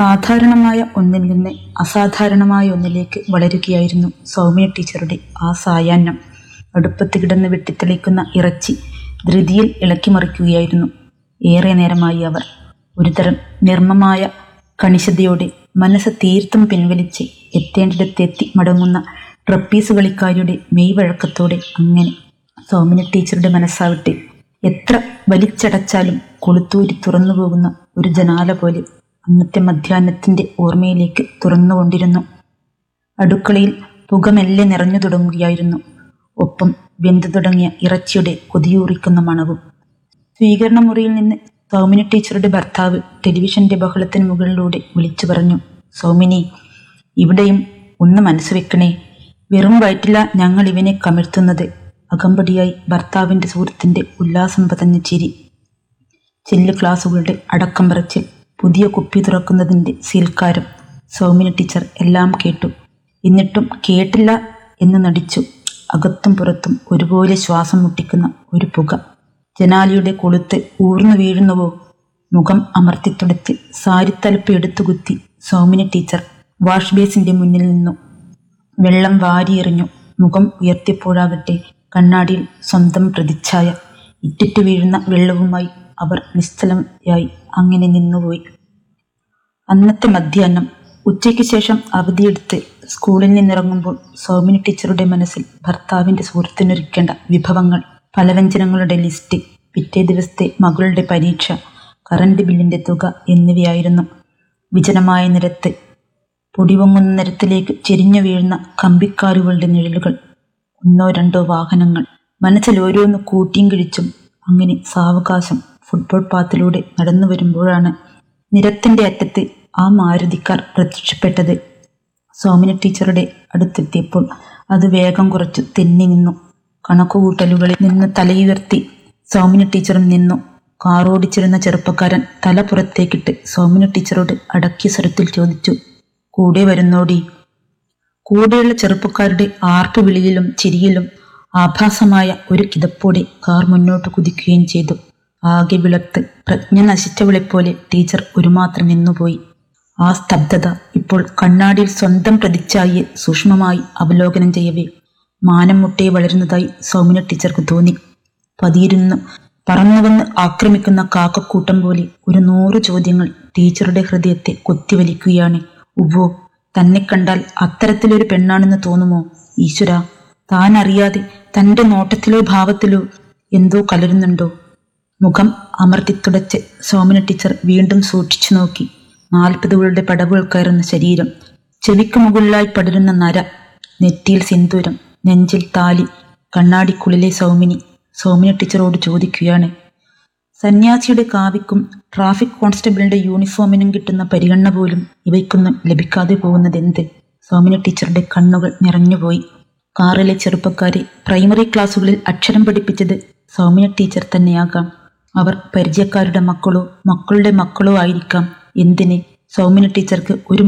സാധാരണമായ ഒന്നിൽ നിന്ന് അസാധാരണമായ ഒന്നിലേക്ക് വളരുകയായിരുന്നു സൗമ്യ ടീച്ചറുടെ ആ സായാഹ്നം അടുപ്പത്ത് കിടന്ന് വെട്ടിത്തെളിക്കുന്ന ഇറച്ചി ധൃതിയിൽ ഇളക്കിമറിക്കുകയായിരുന്നു ഏറെ നേരമായി അവർ ഒരുതരം നിർമ്മമായ കണിശതയോടെ മനസ്സ് തീർത്തും പിൻവലിച്ച് എത്തേണ്ടിടത്തെത്തി മടങ്ങുന്ന ട്രപ്പീസ് കളിക്കാരിയുടെ മെയ്വഴക്കത്തോടെ അങ്ങനെ സൗമിന ടീച്ചറുടെ മനസ്സാവട്ടെ എത്ര വലിച്ചടച്ചാലും കൊളുത്തൂരി തുറന്നു പോകുന്ന ഒരു ജനാല പോലെ അന്നത്തെ മധ്യാഹ്നത്തിന്റെ ഓർമ്മയിലേക്ക് തുറന്നുകൊണ്ടിരുന്നു അടുക്കളയിൽ പുകമെല്ലെ നിറഞ്ഞു തുടങ്ങുകയായിരുന്നു ഒപ്പം വെന്തു തുടങ്ങിയ ഇറച്ചിയുടെ കൊതിയൂറിക്കുന്ന മണവും സ്വീകരണ മുറിയിൽ നിന്ന് സൗമിനി ടീച്ചറുടെ ഭർത്താവ് ടെലിവിഷന്റെ ബഹളത്തിന് മുകളിലൂടെ വിളിച്ചു പറഞ്ഞു സൗമിനി ഇവിടെയും ഒന്ന് മനസ്സ് വെക്കണേ വെറും വയറ്റില ഞങ്ങൾ ഇവനെ കമിഴ്ത്തുന്നത് അകമ്പടിയായി ഭർത്താവിന്റെ സുഹൃത്തിന്റെ ഉല്ലാസം പതഞ്ഞ ചിരി ചെല്ലു ക്ലാസുകളുടെ അടക്കം പറച്ചിൽ പുതിയ കുപ്പി തുറക്കുന്നതിന്റെ സീൽക്കാരം സൗമിനി ടീച്ചർ എല്ലാം കേട്ടു എന്നിട്ടും കേട്ടില്ല എന്ന് നടിച്ചു അകത്തും പുറത്തും ഒരുപോലെ ശ്വാസം മുട്ടിക്കുന്ന ഒരു പുക ജനാലിയുടെ കൊളുത്ത് ഊർന്നു വീഴുന്നുവോ മുഖം അമർത്തിത്തുടച്ച് സാരിത്തലപ്പ് എടുത്തുകുത്തി സൗമിനി ടീച്ചർ വാഷ് ബേസിന്റെ മുന്നിൽ നിന്നു വെള്ളം വാരിയെറിഞ്ഞു മുഖം ഉയർത്തിയപ്പോഴാകട്ടെ കണ്ണാടിയിൽ സ്വന്തം പ്രതിച്ഛായ ഇറ്റിറ്റ് വീഴുന്ന വെള്ളവുമായി അവർ നിശ്ചലയായി അങ്ങനെ നിന്നുപോയി അന്നത്തെ മധ്യാഹ്നം ഉച്ചയ്ക്ക് ശേഷം അവധിയെടുത്ത് സ്കൂളിൽ നിന്നിറങ്ങുമ്പോൾ സൗമിനി ടീച്ചറുടെ മനസ്സിൽ ഭർത്താവിന്റെ സുഹൃത്തിനൊരുക്കേണ്ട വിഭവങ്ങൾ പലവ്യഞ്ജനങ്ങളുടെ ലിസ്റ്റ് പിറ്റേ ദിവസത്തെ മകളുടെ പരീക്ഷ കറണ്ട് ബില്ലിന്റെ തുക എന്നിവയായിരുന്നു വിജനമായ നിരത്ത് പൊടിവങ്ങുന്ന നിരത്തിലേക്ക് ചെരിഞ്ഞു വീഴുന്ന കമ്പിക്കാരുകളുടെ നിഴലുകൾ ഒന്നോ രണ്ടോ വാഹനങ്ങൾ മനസ്സിൽ ഓരോന്ന് കൂട്ടിയും കിഴിച്ചും അങ്ങനെ സാവകാശം ഫുട്ബോൾ പാത്തിലൂടെ നടന്നു വരുമ്പോഴാണ് നിരത്തിന്റെ അറ്റത്ത് ആ മാരുതിക്കാർ പ്രത്യക്ഷപ്പെട്ടത് സോമിന ടീച്ചറുടെ അടുത്തെത്തിയപ്പോൾ അത് വേഗം കുറച്ചു തെന്നി നിന്നു കണക്കുകൂട്ടലുകളിൽ നിന്ന് തലയുയർത്തി സൗമിന ടീച്ചറും നിന്നു കാറോടിച്ചിരുന്ന ചെറുപ്പക്കാരൻ തല പുറത്തേക്കിട്ട് സൗമിന ടീച്ചറോട് അടക്കിയ സ്വരത്തിൽ ചോദിച്ചു കൂടെ വരുന്നോടി കൂടെയുള്ള ചെറുപ്പക്കാരുടെ ആർപ്പുവിളിയിലും ചിരിയിലും ആഭാസമായ ഒരു കിതപ്പോടെ കാർ മുന്നോട്ട് കുതിക്കുകയും ചെയ്തു ആകെ വിളർത്ത് പ്രജ്ഞ നശിച്ചവളെപ്പോലെ ടീച്ചർ ഒരുമാത്രം നിന്നുപോയി ആ സ്തബ്ധത ഇപ്പോൾ കണ്ണാടിയിൽ സ്വന്തം പ്രതിച്ഛായിയെ സൂക്ഷ്മമായി അവലോകനം ചെയ്യവേ മാനം മുട്ടേ വളരുന്നതായി സൗമിന ടീച്ചർക്ക് തോന്നി പതിയിരുന്നു പറന്നുവന്ന് ആക്രമിക്കുന്ന കാക്കക്കൂട്ടം പോലെ ഒരു നൂറ് ചോദ്യങ്ങൾ ടീച്ചറുടെ ഹൃദയത്തെ കൊത്തിവലിക്കുകയാണ് ഉവ്വോ തന്നെ കണ്ടാൽ അത്തരത്തിലൊരു പെണ്ണാണെന്ന് തോന്നുമോ ഈശ്വര താൻ അറിയാതെ തന്റെ നോട്ടത്തിലോ ഭാവത്തിലോ എന്തോ കലരുന്നുണ്ടോ മുഖം അമർത്തിത്തുടച്ച് സോമന ടീച്ചർ വീണ്ടും സൂക്ഷിച്ചു നോക്കി നാൽപ്പതുകളുടെ പടവുകൾ കയറുന്ന ശരീരം ചെവിക്ക് മുകളിലായി പടരുന്ന നര നെറ്റിയിൽ സിന്ദൂരം നെഞ്ചിൽ താലി കണ്ണാടിക്കുള്ളിലെ സൗമിനി സൗമിനി ടീച്ചറോട് ചോദിക്കുകയാണ് സന്യാസിയുടെ കാവിക്കും ട്രാഫിക് കോൺസ്റ്റബിളിന്റെ യൂണിഫോമിനും കിട്ടുന്ന പരിഗണന പോലും ഇവയ്ക്കൊന്നും ലഭിക്കാതെ പോകുന്നതെന്ത് സൗമിനി ടീച്ചറുടെ കണ്ണുകൾ നിറഞ്ഞുപോയി കാറിലെ ചെറുപ്പക്കാരെ പ്രൈമറി ക്ലാസ്സുകളിൽ അക്ഷരം പഠിപ്പിച്ചത് സൗമിന ടീച്ചർ തന്നെയാകാം അവർ പരിചയക്കാരുടെ മക്കളോ മക്കളുടെ മക്കളോ ആയിരിക്കാം എന്തിന് സൗമിന ടീച്ചർക്ക് ഒരു